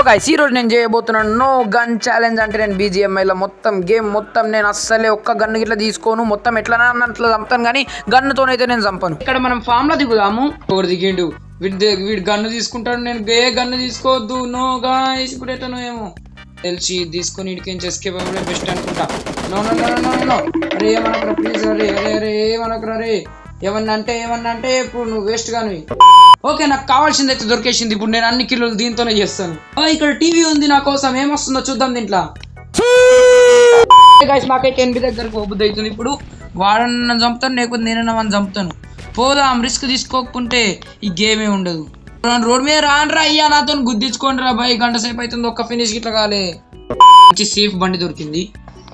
Guys ఈ రోజు నేను చేయబోతున్నాను నో గన్ ఛాలెంజ్ అంటే నేను BGMI లో మొత్తం గేమ్ మొత్తం నేను అస్సలే ఒక్క గన్ను ఇట్లా తీసుకోను మొత్తం ఎట్లా అట్లా చంపుతాను కానీ గన్నుతోనైతే నేను చంపను ఇక్కడ మనం ఫామ్ లో దిగుదాము ఒకటి దిగిండు వీడి ద- వీడు గన్ను తీసుకుంటాడు నేను ఏ గన్ను తీసుకోవద్దు నో గాయస్ ఇప్పుడు ఎట్లనో ఏమో తెలిసి తీసుకొని ఇడికేం ఎస్కేప్ అవ్వడం బెస్ట్ అనుకుంటా no no no no no అరే ఏమనకరా ప్లీజ్ అరే అరే అరే ఏమనకరా రే ఏమన్నా అంటే ఏమన్నా అంటే ఇప్పుడు నువ్వు వేస్ట్ గాను ఓకే నాకు కావాల్సింది అయితే దొరికేసింది ఇప్పుడు నేను అన్ని కిలోలు దీంతోనే చేస్తాను ఆ, ఇక్కడ టీవీ ఉంది నా కోసం ఏమొస్తుందో చూద్దాం దీంట్లో గైస్ నాకైతే ఎనిమిది దగ్గరకు పోబుద్ది అవుతుంది ఇప్పుడు వాడని నన్ను చంపుతాను లేకపోతే నేనైనా వాడిని చంపుతాను పోదాం రిస్క్ తీసుకోకుంటే ఈ గేమే ఉండదు రోడ్ మీద రానరా అయ్యా నాతో గుద్దించుకోండి రా బాయ్ గంట సేపు అవుతుంది ఒక్క ఫినిష్ ఇట్లా కాలే మంచి సేఫ్ బండి దొరికింది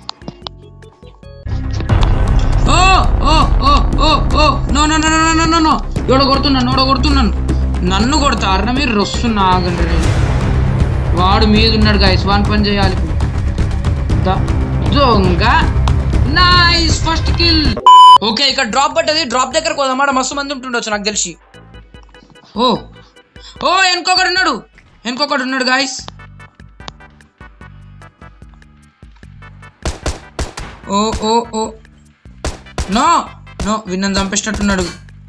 ఓ ఓ ఓ ఓ ఓ no no no no no no no ఎవడో కొడుతున్నాను ఎవడో కొడుతున్నాను నన్ను కొడతారు మీరు రొస్తున్నా ఆగండి రే. వాడు మీద ఉన్నాడు గాయస్ వాన్ పని చేయాలి ఇప్పుడు. ద- దొంగ నైస్ ఫస్ట్ కిల్ ఓకే ఇక్కడ డ్రాప్ పట్టది డ్రాప్ దగ్గర పోదామాట మస్తు మంది ఉంటుండొచ్చు నాకు తెలిసి ఓ ఓ వెనుకొకడు ఉన్నాడు వెనుకొకడు ఉన్నాడు గాయస్ ఓ ఓ ఓ నో నో విన్నను చంపేసినట్టున్నాడు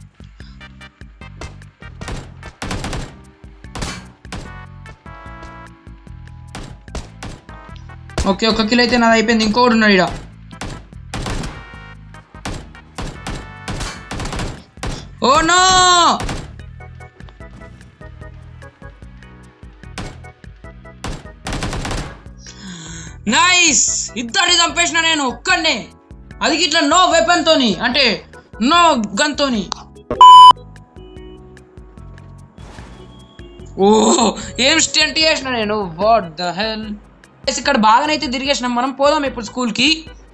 ఓకే ఒక్క కిలో అయితే నాది అయిపోయింది ఇంకోటి ఉన్నాడు ఇడ ఓ నో నైస్ ఇద్దరిని చంపేసిన నేను ఒక్కడనే అది ఇట్లా నో వెపన్ తోని అంటే నో గన్ తోని ఓ ఏం స్టెంట్ చేసిన నేను వాట్ ద హెల్ ఇక్కడ బాగానైతే తిరిగేసినాం మనం పోదాం ఇప్పుడు స్కూల్ కి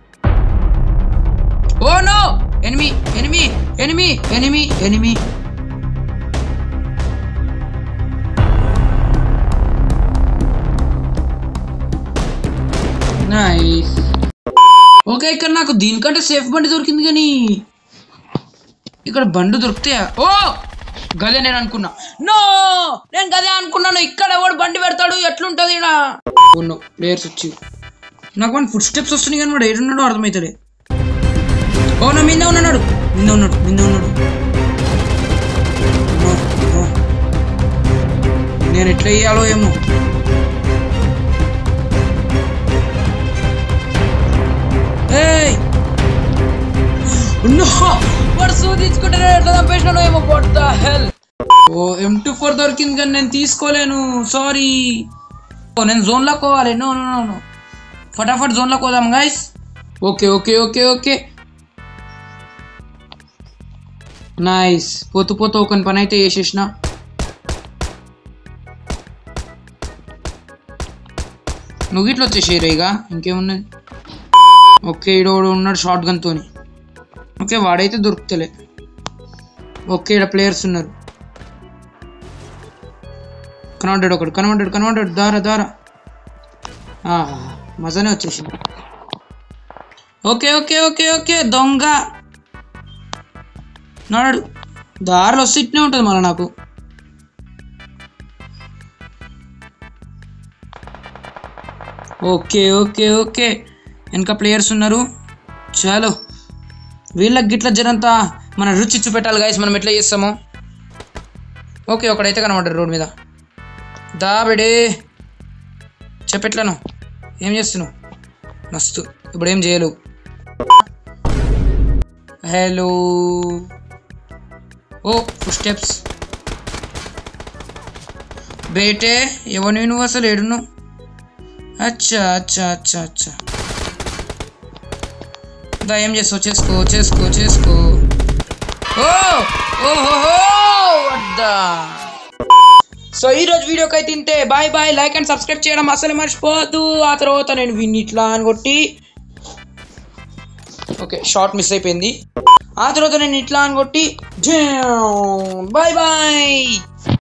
ఓ no enemy enemy enemy enemy enemy nice okay ఇక్కడ నాకు దీనికంటే సేఫ్ బండి దొరికింది కానీ ఇక్కడ బండి దొరికితే ఓ గదే నేను అనుకున్నా నో నేను గదే అనుకున్నాను ఇక్కడ ఎవడు బండి పెడతాడు ఎట్లుంటది ఇక్కడ ఉన్నో ప్లేయర్స్ వచ్చి నాకు వన్ ఫుడ్ స్టెప్స్ వస్తున్నాయి కానీ వాడు ఏడున్నాడో అర్థమవుతలే ఓ నా మీద ఉన్నాడు మీద ఉన్నాడు మీద ఉన్నాడు ఓ, ఓ. నేను ఎట్లా వేయాలో ఏమో ఏయ్ నో వాడు సూదించుకుంటే ఎట్లా చంపేసినాడో ఏమో వాట్ ద హెల్ ఓ ఎం టూ ఫోర్ దొరికింది కానీ నేను తీసుకోలేను సారీ ఓ నేను జోన్లోకి పోవాలి నో నో నో నో ఫటాఫట్ జోన్లోకి పోదాం guys okay okay okay okay nice పోతూ పోతూ ఒక పని అయితే చేసేసిన నువ్వు ఇట్లా వచ్చేసేరు ఇక ఇంకేమున్నది ఓకే ఈడోడు ఉన్నాడు షార్ట్ గన్ తోని ఓకే వాడైతే దొరుకుతలే ఓకే ఇక్కడ ప్లేయర్స్ ఉన్నారు కనబడ్డాడు ఒకడు కనబడ్డాడు కనబడ్డాడు దారా దారా ఆహా, మజానే వచ్చేసింది ఓకే ఓకే ఓకే ఓకే దొంగ నాడు దారిలో వస్తే ఇట్నే ఉంటుంది మళ్ళీ నాకు ఓకే ఓకే ఓకే వెనక ప్లేయర్స్ ఉన్నారు చాలు వీళ్ళకి గిట్ల జరంతా మన రుచి చూపెట్టాలి గాయస్ మనం ఎట్లా చేస్తాము ఓకే ఒకడైతే కనబడ్డారు రోడ్ మీద దా బెడే చెప్పెట్లను ఏం చేస్తున్నావు మస్తు ఇప్పుడు ఏం చేయలేవు హలో ఓ ఫుడ్ స్టెప్స్ బేటే ఎవరు నువ్వు అసలు ఏడును అచ్చా అచ్చా అచ్చా అచ్చా దా ఏం చేస్తావు చేసుకో చేసుకో చేసుకో ఓ ఓహో వద్దా సో ఈ రోజు వీడియోకి అయితే తింటే bye bye like and subscribe చేయడం అసలు మర్చిపోవద్దు ఆ తర్వాత నేను విన్ ఇట్లా అని కొట్టి ఓకే షార్ట్ మిస్ అయిపోయింది ఆ తర్వాత నేను ఇట్లా అని కొట్టి బాయ్ బాయ్